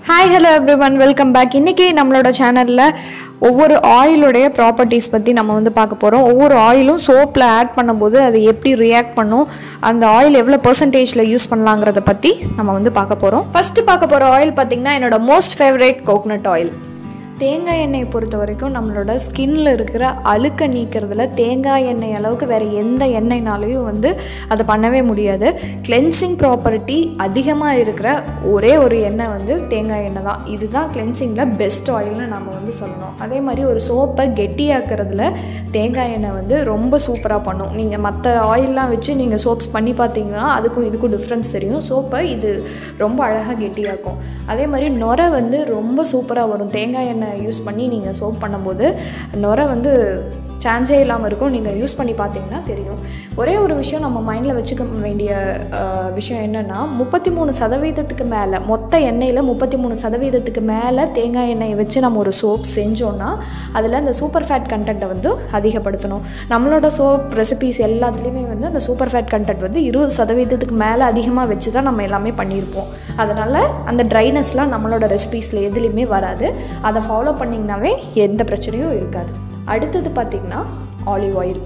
hi hello everyone welcome back இன்றைக்கி நம்மளோட சேனலில் ஒவ்வொரு ஆயிலுடைய ப்ராப்பர்ட்டிஸ் பற்றி நம்ம வந்து பார்க்க போகிறோம் ஒவ்வொரு ஆயிலும் சோப்பில் ஆட் பண்ணும்போது அது எப்படி ரியாக்ட் பண்ணும் அந்த ஆயில் எவ்வளோ பர்சன்டேஜில் யூஸ் பண்ணலாங்கிறத பற்றி நம்ம வந்து பார்க்க போகிறோம் ஃபஸ்ட்டு பார்க்க போகிற ஆயில் பார்த்திங்கன்னா என்னோட மோஸ்ட் ஃபேவரேட் கோகனட் ஆயில் தேங்காய் எண்ணெயை பொறுத்த வரைக்கும் நம்மளோட ஸ்கின்ல இருக்கிற அழுக்க நீக்கிறதுல தேங்காய் எண்ணெய் அளவுக்கு வேறு எந்த எண்ணெய்னாலையும் வந்து அதை பண்ணவே முடியாது கிளென்சிங் ப்ராப்பர்ட்டி அதிகமாக இருக்கிற ஒரே ஒரு எண்ணெய் வந்து தேங்காய் எண்ணெய் தான் இதுதான் கிளென்சிங்கில் பெஸ்ட் ஆயில்னு நம்ம வந்து சொல்லணும் அதே மாதிரி ஒரு சோப்பை கெட்டியாக்குறதுல தேங்காய் எண்ணெய் வந்து ரொம்ப சூப்பராக பண்ணும் நீங்கள் மற்ற ஆயிலெலாம் வச்சு நீங்கள் சோப்ஸ் பண்ணி பார்த்தீங்கன்னா அதுக்கும் இதுக்கும் டிஃப்ரென்ஸ் தெரியும் சோப்பை இது ரொம்ப அழகாக கெட்டியாக்கும் அதே மாதிரி நுரை வந்து ரொம்ப சூப்பராக வரும் தேங்காய் எண்ணெய் யூஸ் பண்ணி நீங்கள் சோப் பண்ணும்போது நுரை வந்து சான்ஸே இல்லாமல் இருக்கும் நீங்கள் யூஸ் பண்ணி பார்த்தீங்கன்னா தெரியும் ஒரே ஒரு விஷயம் நம்ம மைண்டில் வச்சுக்க வேண்டிய அஹ், விஷயம் என்னென்னா முப்பத்தி மூணு சதவீதத்துக்கு மேலே மொத்த எண்ணெயில் முப்பத்தி மூணு சதவீதத்துக்கு மேலே தேங்காய் எண்ணெயை வச்சு நம்ம ஒரு சோப் செஞ்சோன்னா அதில் அந்த சூப்பர் ஃபேட் கண்டென்ட்டை வந்து அதிகப்படுத்தணும் நம்மளோட சோப் ரெசிபீஸ் எல்லாத்துலேயுமே வந்து அந்த சூப்பர் ஃபேட் கண்டென்ட் வந்து இருபது சதவீதத்துக்கு மேலே அதிகமாக வச்சு தான் நம்ம எல்லாமே பண்ணியிருப்போம் அதனால் அந்த ட்ரைனஸ்லாம் நம்மளோட ரெசிபீஸில் எதுலேயுமே வராது அதை ஃபாலோ பண்ணிங்கனாவே எந்த பிரச்சனையும் இருக்காது அடுத்தது பார்த்திங்கன்னா ஆலிவ் ஆயில்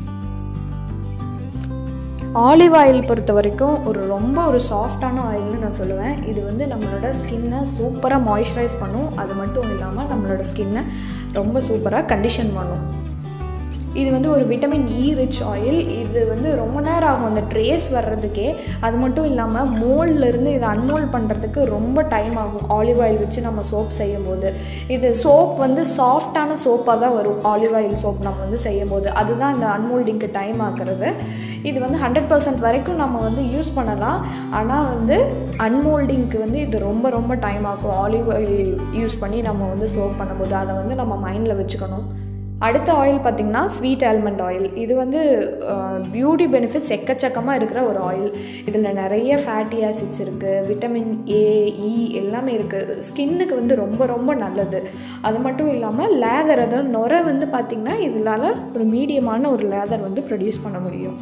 ஆலிவ் ஆயில் பொறுத்த வரைக்கும் ஒரு ரொம்ப ஒரு சாஃப்டான ஆயில்னு நான் சொல்லுவேன் இது வந்து நம்மளோட ஸ்கின்னை சூப்பராக மாய்ஸ்சரைஸ் பண்ணும் அது மட்டும் இல்லாமல் நம்மளோட ஸ்கின்னை ரொம்ப சூப்பராக கண்டிஷன் பண்ணும் இது வந்து ஒரு விட்டமின் இ ரிச் ஆயில் இது வந்து ரொம்ப நேரம் ஆகும் அந்த ட்ரேஸ் வர்றதுக்கே அது மட்டும் இல்லாமல் மோல்ட்லேருந்து இதை அன்மோல்ட் பண்ணுறதுக்கு ரொம்ப டைம் ஆகும் ஆலிவ் ஆயில் வச்சு நம்ம சோப் செய்யும் போது இது சோப் வந்து சாஃப்டான சோப்பாக தான் வரும் ஆலிவ் ஆயில் சோப் நம்ம வந்து செய்யும் போது அதுதான் இந்த அன்மோல்டிங்க்கு டைம் ஆக்குறது இது வந்து ஹண்ட்ரட் பர்சன்ட் வரைக்கும் நம்ம வந்து யூஸ் பண்ணலாம் ஆனால் வந்து அன்மோல்டிங்க்கு வந்து இது ரொம்ப ரொம்ப டைம் ஆகும் ஆலிவ் ஆயில் யூஸ் பண்ணி நம்ம வந்து சோப் பண்ணும்போது அதை வந்து நம்ம மைண்டில் வச்சுக்கணும் அடுத்த ஆயில் பார்த்திங்கன்னா ஸ்வீட் ஆல்மண்ட் ஆயில் இது வந்து பியூட்டி பெனிஃபிட்ஸ் எக்கச்சக்கமாக இருக்கிற ஒரு ஆயில் இதில் நிறைய ஃபேட்டி ஆசிட்ஸ் இருக்குது விட்டமின் ஏ இ எல்லாமே இருக்குது ஸ்கின்னுக்கு வந்து ரொம்ப ரொம்ப நல்லது அது மட்டும் இல்லாமல் லேதர் அதாவது நுரை வந்து பார்த்திங்கன்னா இதனால் ஒரு மீடியமான ஒரு லேதர் வந்து ப்ரொடியூஸ் பண்ண முடியும்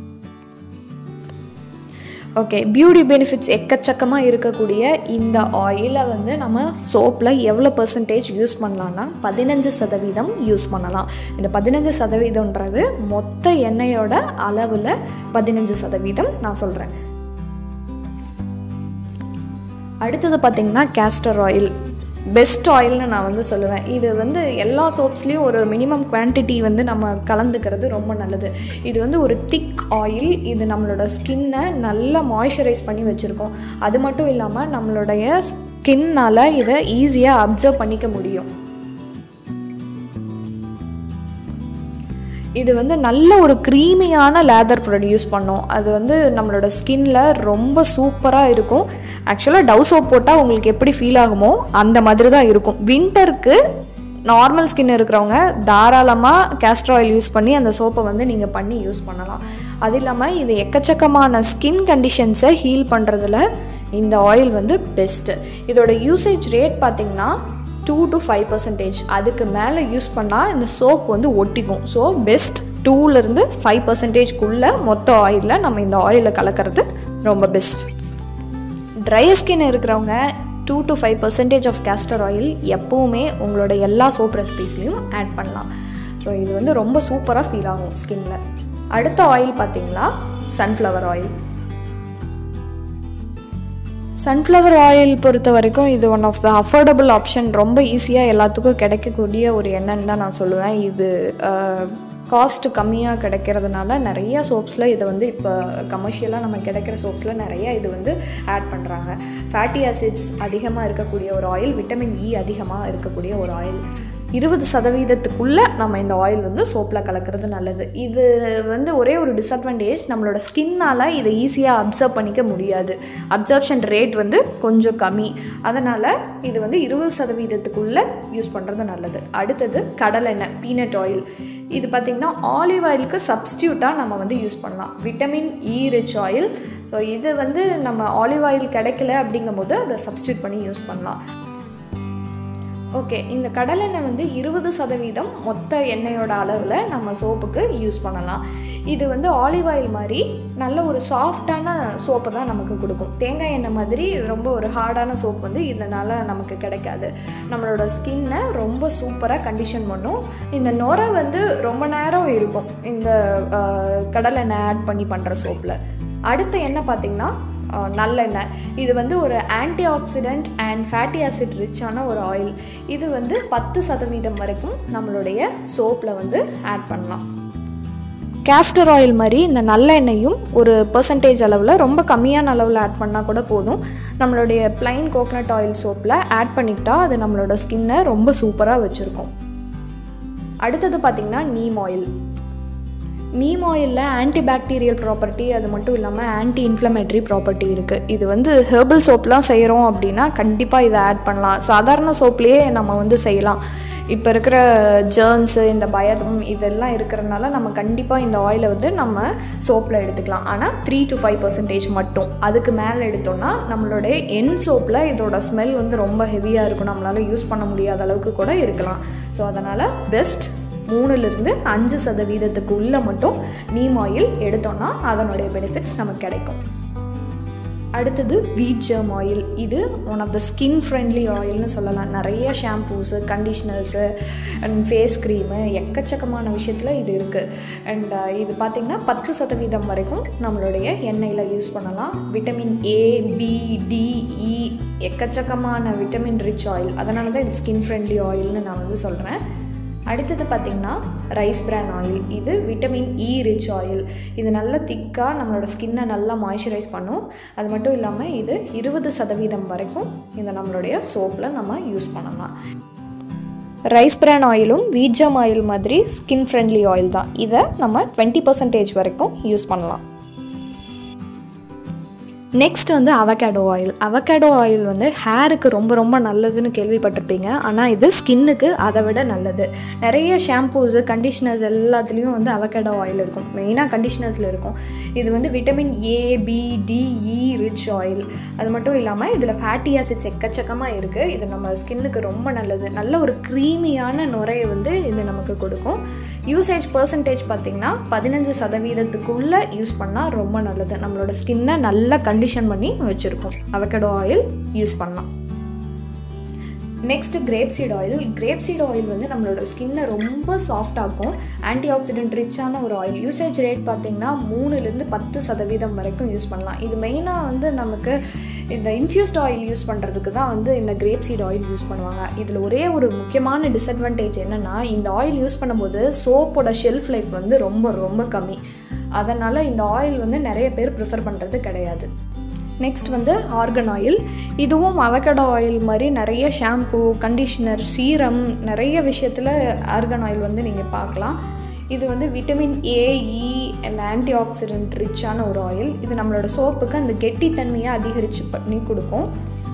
ஓகே பியூட்டி பெனிஃபிட்ஸ் எக்கச்சக்கமாக இருக்கக்கூடிய இந்த ஆயிலை வந்து நம்ம சோப்பில் எவ்வளோ பர்சன்டேஜ் யூஸ் பண்ணலான்னா பதினஞ்சு சதவீதம் யூஸ் பண்ணலாம் இந்த பதினஞ்சு சதவீதம்ன்றது மொத்த எண்ணெயோட அளவில் பதினஞ்சு சதவீதம் நான் சொல்கிறேன் அடுத்தது பார்த்திங்கன்னா கேஸ்டர் ஆயில் பெஸ்ட் ஆயில்னு நான் வந்து சொல்லுவேன் இது வந்து எல்லா சோப்ஸ்லேயும் ஒரு மினிமம் குவான்டிட்டி வந்து நம்ம கலந்துக்கிறது ரொம்ப நல்லது இது வந்து ஒரு திக் ஆயில் இது நம்மளோட ஸ்கின்னை நல்லா மாய்ஸ்சரைஸ் பண்ணி வச்சுருக்கோம் அது மட்டும் இல்லாமல் நம்மளுடைய ஸ்கின்னால் இதை ஈஸியாக அப்சர்வ் பண்ணிக்க முடியும் இது வந்து நல்ல ஒரு க்ரீமியான லேதர் ப்ரொடியூஸ் பண்ணும் அது வந்து நம்மளோட ஸ்கின்ல ரொம்ப சூப்பராக இருக்கும் ஆக்சுவலாக டவ் சோப் போட்டால் உங்களுக்கு எப்படி ஃபீல் ஆகுமோ அந்த மாதிரி தான் இருக்கும் வின்டருக்கு நார்மல் ஸ்கின் இருக்கிறவங்க தாராளமாக கேஸ்டர் ஆயில் யூஸ் பண்ணி அந்த சோப்பை வந்து நீங்கள் பண்ணி யூஸ் பண்ணலாம் அது இல்லாமல் இது எக்கச்சக்கமான ஸ்கின் கண்டிஷன்ஸை ஹீல் பண்ணுறதுல இந்த ஆயில் வந்து பெஸ்ட்டு இதோட யூசேஜ் ரேட் பார்த்திங்கன்னா டூ டு ஃபைவ் பர்சன்டேஜ் அதுக்கு மேலே யூஸ் பண்ணால் இந்த சோப் வந்து ஒட்டிக்கும் ஸோ பெஸ்ட் டூலேருந்து ஃபைவ் பர்சன்டேஜ்க்குள்ளே மொத்த ஆயிலில் நம்ம இந்த ஆயிலை கலக்கிறது ரொம்ப பெஸ்ட் ட்ரை ஸ்கின் இருக்கிறவங்க two to five percentage of castor oil எப்போவுமே உங்களோட எல்லா சோப் ரெசிபீஸ்லையும் ஆட் பண்ணலாம் ஸோ இது வந்து ரொம்ப சூப்பராக ஃபீல் ஆகும் ஸ்கின்ல அடுத்த ஆயில் பார்த்தீங்களா சன்ஃப்ளவர் ஆயில் சன்ஃப்ளவர் ஆயில் பொறுத்த வரைக்கும் இது one of the affordable option ரொம்ப ஈஸியாக எல்லாத்துக்கும் கிடைக்கக்கூடிய ஒரு எண்ணெய்னு தான் நான் சொல்லுவேன் இது காஸ்ட்டு கம்மியாக கிடைக்கிறதுனால நிறைய சோப்ஸில் இதை வந்து இப்போ கமர்ஷியலாக நம்ம கிடைக்கிற சோப்ஸில் நிறைய இது வந்து ஆட் பண்ணுறாங்க ஃபேட்டி ஆசிட்ஸ் அதிகமாக இருக்கக்கூடிய ஒரு ஆயில் விட்டமின் இ அதிகமாக இருக்கக்கூடிய ஒரு ஆயில் இருபது சதவீதத்துக்குள்ளே நம்ம இந்த ஆயில் வந்து சோப்பில் கலக்கிறது நல்லது இது வந்து ஒரே ஒரு டிஸ்அட்வான்டேஜ் நம்மளோட ஸ்கின்னால் இதை ஈஸியாக அப்சர்வ் பண்ணிக்க முடியாது அப்சர்ப்ஷன் ரேட் வந்து கொஞ்சம் கம்மி அதனால் இது வந்து இருபது சதவீதத்துக்குள்ளே யூஸ் பண்ணுறது நல்லது அடுத்தது கடலெண்ணெய் பீனட் ஆயில் இது பார்த்திங்கன்னா ஆலிவ் ஆயிலுக்கு சப்ஸ்டியூட்டாக நம்ம வந்து யூஸ் பண்ணலாம் vitamin E rich oil so இது வந்து நம்ம ஆலிவ் ஆயில் கிடைக்கல அப்படிங்கும்போது அதை சப்ஸ்டியூட் பண்ணி யூஸ் பண்ணலாம் ஓகே இந்த கடலெண்ணெய் வந்து இருபது சதவீதம் மொத்த எண்ணெயோட அளவில் நம்ம சோப்புக்கு யூஸ் பண்ணலாம் இது வந்து ஆலிவ் ஆயில் மாதிரி நல்ல ஒரு சாஃப்டான சோப்பை தான் நமக்கு கொடுக்கும் தேங்காய் எண்ணெய் மாதிரி ரொம்ப ஒரு ஹார்டான சோப் வந்து இதனால் நமக்கு கிடைக்காது நம்மளோட ஸ்கின்னை ரொம்ப சூப்பராக கண்டிஷன் பண்ணும் இந்த நுரை வந்து ரொம்ப நேரம் இருக்கும் இந்த அஹ், கடலெண்ணெய் ஆட் பண்ணி பண்ணுற சோப்பில் அடுத்த எண்ணெய் பார்த்திங்கன்னா அஹ், நல்லெண்ணெய் இது வந்து ஒரு antioxidant and fatty acid ரிச்சான ஒரு ஆயில் இது வந்து பத்து சதவீதம் வரைக்கும் நம்மளுடைய சோப்பில் வந்து ஆட் பண்ணலாம் கேஸ்டர் ஆயில் மாதிரி இந்த நல்லெண்ணெயும் ஒரு பர்சன்டேஜ் அளவில் ரொம்ப கம்மியான அளவில் ஆட் பண்ணால் கூட போதும் நம்மளுடைய பிளைன் கோகனட் ஆயில் சோப்பில் ஆட் பண்ணிக்கிட்டா அது நம்மளோட ஸ்கின்னை ரொம்ப சூப்பராக வச்சுருக்கும் அடுத்தது பார்த்திங்கன்னா நீம் ஆயில் நீம் ஆயிலில் ஆன்டி பாக்டீரியல் ப்ராப்பர்ட்டி அது மட்டும் இல்லாமல் ஆன்டி இன்ஃப்ளமேட்டரி ப்ராப்பர்ட்டி இருக்குது இது வந்து ஹெர்பல் சோப்லாம் செய்கிறோம் அப்படின்னா கண்டிப்பாக இதை ஆட் பண்ணலாம் சாதாரண சோப்லேயே நம்ம வந்து செய்யலாம் இப்போ இருக்கிற ஜேர்ன்ஸு இந்த பயம் இதெல்லாம் இருக்கிறனால நம்ம கண்டிப்பாக இந்த ஆயிலை வந்து நம்ம சோப்பில் எடுத்துக்கலாம் ஆனால் த்ரீ டு ஃபைவ் பர்சன்டேஜ் மட்டும் அதுக்கு மேலே எடுத்தோம்னா நம்மளுடைய என் சோப்பில் இதோட ஸ்மெல் வந்து ரொம்ப ஹெவியாக இருக்கும் நம்மளால் யூஸ் பண்ண முடியாத அளவுக்கு கூட இருக்கலாம் ஸோ அதனால் பெஸ்ட் மூணுலேருந்து அஞ்சு சதவீதத்துக்கு உள்ள மட்டும் நீம் ஆயில் எடுத்தோம்னா அதனுடைய பெனிஃபிட்ஸ் நமக்கு கிடைக்கும் அடுத்தது வீட் ஜெர்ம் ஆயில் இது one of the skin friendly ஆயில்னு சொல்லலாம் நிறைய shampoos conditioners and face cream எக்கச்சக்கமான விஷயத்தில் இது இருக்குது அண்ட் இது பார்த்திங்கன்னா பத்து சதவீதம் வரைக்கும் நம்மளுடைய எண்ணெயில் யூஸ் பண்ணலாம் vitamin A B D E எக்கச்சக்கமான விட்டமின் ரிச் ஆயில் அதனால தான் இது ஸ்கின் ஃப்ரெண்ட்லி ஆயில்னு நான் வந்து சொல்கிறேன் அடுத்தது பார்த்திங்கன்னா ரைஸ் பிரான் ஆயில் இது விட்டமின் இ ரிச் ஆயில் இது நல்ல திக்காக நம்மளோட ஸ்கின்னை நல்லா மாய்ஸ்சரைஸ் பண்ணும் அது மட்டும் இல்லாமல் இது இருபது சதவீதம் வரைக்கும் இந்த நம்மளுடைய சோப்பில் நம்ம யூஸ் பண்ணலாம் ரைஸ் பிரான் ஆயிலும் வீஜம் ஆயில் மாதிரி ஸ்கின் ஃப்ரெண்ட்லி ஆயில் தான் இதை நம்ம டுவெண்ட்டி பர்சன்டேஜ் வரைக்கும் யூஸ் பண்ணலாம் நெக்ஸ்ட் வந்து அவகேடோ ஆயில் அவகேடோ ஆயில் வந்து ஹேருக்கு ரொம்ப ரொம்ப நல்லதுன்னு கேள்விப்பட்டிருப்பீங்க ஆனால் இது ஸ்கின்னுக்கு அதை விட நல்லது நிறைய ஷாம்பூஸு கண்டிஷ்னர்ஸ் எல்லாத்துலேயும் வந்து அவகேடோ ஆயில் இருக்கும் மெயினாக கண்டிஷ்னர்ஸில் இருக்கும் இது வந்து vitamin A B D E rich oil அது மட்டும் இல்லாமல் இதில் ஃபேட்டி ஆசிட்ஸ் எக்கச்சக்கமாக இருக்குது இது நம்ம ஸ்கின்னுக்கு ரொம்ப நல்லது நல்ல ஒரு க்ரீமியான நுரையை வந்து இது நமக்கு கொடுக்கும் யூசேஜ் பர்சன்டேஜ் பார்த்திங்கன்னா பதினஞ்சு சதவீதத்துக்குள்ளே யூஸ் பண்ணால் ரொம்ப நல்லது நம்மளோட ஸ்கின்னை நல்லா கண்டிஷன் பண்ணி வச்சுருக்கோம் அவகடோ ஆயில் யூஸ் பண்ணலாம் next grape seed oil grape seed oil வந்து நம்மளோட ஸ்கின்னை ரொம்ப சாஃப்டாக்கும் ஆன்டி ஆக்சிடென்ட் ரிச்சான ஒரு ஆயில் யூசேஜ் ரேட் பார்த்திங்கன்னா மூணுலேருந்து பத்து சதவீதம் வரைக்கும் யூஸ் பண்ணலாம் இது மெயினாக வந்து நமக்கு இந்த இன்ஃப்யூஸ்ட் ஆயில் யூஸ் பண்ணுறதுக்கு தான் வந்து இந்த கிரேப் சீட் ஆயில் யூஸ் பண்ணுவாங்க இதில் ஒரே ஒரு முக்கியமான டிஸ்அட்வான்டேஜ் என்னென்னா இந்த ஆயில் யூஸ் பண்ணும்போது சோப்போட ஷெல்ஃப் லைஃப் வந்து ரொம்ப ரொம்ப கம்மி அதனால் இந்த ஆயில் வந்து நிறைய பேர் ப்ரிஃபர் பண்ணுறது கிடையாது நெக்ஸ்ட் வந்து ஆர்கன் ஆயில் இதுவும் அவகடோ ஆயில் மாதிரி நிறைய ஷாம்பூ கண்டிஷ்னர் சீரம் நிறைய விஷயத்தில் ஆர்கன் ஆயில் வந்து நீங்கள் பார்க்கலாம் இது வந்து vitamin A E and antioxidant ரிச்சான ஒரு ஆயில் இது நம்மளோட சோப்புக்கு அந்த கெட்டித்தன்மையை அதிகரித்து பண்ணி கொடுக்கும்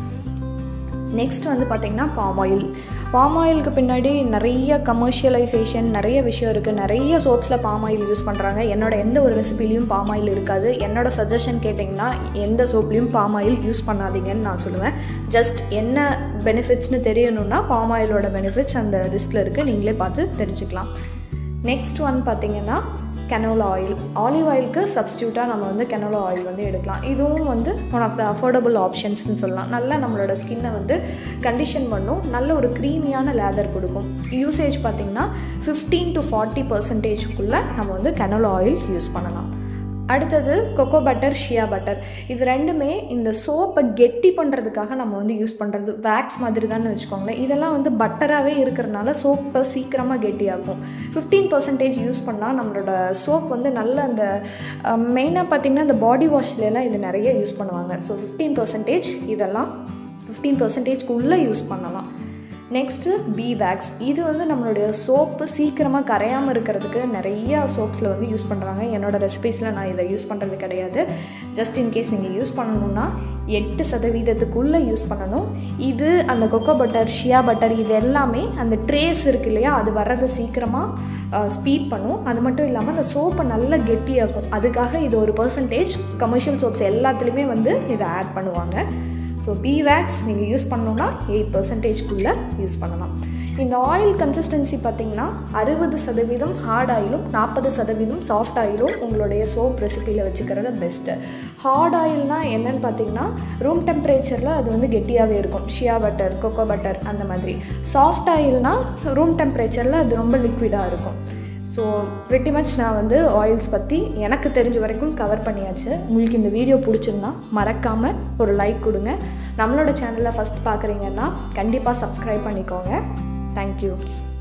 நெக்ஸ்ட் வந்து பார்த்திங்கன்னா பாம் ஆயில் பாம் ஆயிலுக்கு பின்னாடி நிறைய கமர்ஷியலைசேஷன் நிறைய விஷயம் இருக்குது நிறைய சோப்ஸில் பாம் ஆயில் யூஸ் பண்ணுறாங்க என்னோட எந்த ஒரு ரெசிபிலையும் பாம் ஆயில் இருக்காது என்னோட சஜஷன் கேட்டிங்கன்னா எந்த சோப்லேயும் பாம் ஆயில் யூஸ் பண்ணாதீங்கன்னு நான் சொல்லுவேன் ஜஸ்ட் என்ன பெனிஃபிட்ஸ்னு தெரியணும்னா பாம் ஆயிலோட பெனிஃபிட்ஸ் அந்த லிஸ்ட்டில் இருக்குது நீங்களே பார்த்து தெரிஞ்சுக்கலாம் நெக்ஸ்ட் ஒன் பார்த்திங்கன்னா கெனோலா ஆயில் ஆலிவ் ஆயிலுக்கு சப்ஸ்டியூட்டாக நம்ம வந்து கெனோலா ஆயில் வந்து எடுக்கலாம் இதுவும் வந்து ஒன் ஆஃப் த அஃபோர்டபுள் ஆப்ஷன்ஸ்னு சொல்லலாம் நல்லா நம்மளோட ஸ்கின்னை வந்து கண்டிஷன் பண்ணும் நல்ல ஒரு க்ரீமியான லேதர் கொடுக்கும் யூசேஜ் பார்த்திங்கன்னா ஃபிஃப்டீன் டு ஃபார்ட்டி பர்சன்டேஜ்க்குள்ளே நம்ம வந்து கெனோலா ஆயில் யூஸ் பண்ணலாம் அடுத்தது கொக்கோ பட்டர் ஷியா பட்டர் இது ரெண்டுமே இந்த சோப்பை கெட்டி பண்ணுறதுக்காக நம்ம வந்து யூஸ் பண்ணுறது வேக்ஸ் மாதிரி தான் வச்சுக்கோங்களேன் இதெல்லாம் வந்து பட்டராகவே இருக்கிறனால சோப்பை சீக்கிரமாக கெட்டியாகும் ஃபிஃப்டீன் பர்சன்டேஜ் யூஸ் பண்ணால் நம்மளோட சோப் வந்து நல்ல அந்த மெயினாக பார்த்திங்கன்னா இந்த பாடி வாஷ்லலாம் இது நிறைய யூஸ் பண்ணுவாங்க ஸோ ஃபிஃப்டீன் பர்சன்டேஜ் இதெல்லாம் ஃபிஃப்டீன் பர்சன்டேஜ்க்கு உள்ளே யூஸ் பண்ணலாம் நெக்ஸ்ட்டு பி வேக்ஸ் இது வந்து நம்மளுடைய சோப்பு சீக்கிரமாக கரையாமல் இருக்கிறதுக்கு நிறையா சோப்ஸில் வந்து யூஸ் பண்ணுறாங்க என்னோடய ரெசிபீஸில் நான் இதை யூஸ் பண்ணுறது கிடையாது ஜஸ்ட் இன்கேஸ் நீங்கள் யூஸ் பண்ணணுன்னா எட்டு சதவீதத்துக்குள்ளே யூஸ் பண்ணணும் இது அந்த கொக்கோ பட்டர் ஷியா பட்டர் இது எல்லாமே அந்த ட்ரேஸ் இருக்கு இல்லையா அது வர்றதை சீக்கிரமாக ஸ்பீட் பண்ணும் அது மட்டும் இல்லாமல் அந்த சோப்பை நல்லா கெட்டியாக்கும் அதுக்காக இது ஒரு பர்சன்டேஜ் கமர்ஷியல் சோப்ஸ் எல்லாத்துலேயுமே வந்து இதை ஆட் பண்ணுவாங்க ஸோ பி வேக்ஸ் நீங்கள் யூஸ் பண்ணணுன்னா எயிட் பர்சன்டேஜ்க்குள்ளே யூஸ் பண்ணலாம் இந்த ஆயில் கன்சிஸ்டன்சி பார்த்தீங்கன்னா அறுபது சதவீதம் ஹார்ட் ஆயிலும் நாற்பது சதவீதம் சாஃப்ட் ஆயிலும் உங்களுடைய சோப் ரெசிபியில் வச்சுக்கிறது பெஸ்ட்டு ஹார்ட் ஆயில்னால் என்னன்னு பார்த்தீங்கன்னா ரூம் டெம்பரேச்சரில் அது வந்து கெட்டியாகவே இருக்கும் ஷியா பட்டர் கொக்கோ பட்டர் அந்த மாதிரி சாஃப்ட் ஆயில்னால் ரூம் டெம்பரேச்சரில் அது ரொம்ப லிக்விடாக இருக்கும் ஸோ pretty மச் நான் வந்து ஆயில்ஸ் பற்றி எனக்கு தெரிஞ்ச வரைக்கும் கவர் பண்ணியாச்சு உங்களுக்கு இந்த வீடியோ பிடிச்சிருந்தா மறக்காமல் ஒரு லைக் கொடுங்க நம்மளோட சேனலை ஃபஸ்ட் பார்க்குறீங்கன்னா கண்டிப்பாக சப்ஸ்கிரைப் பண்ணிக்கோங்க தேங்க்யூ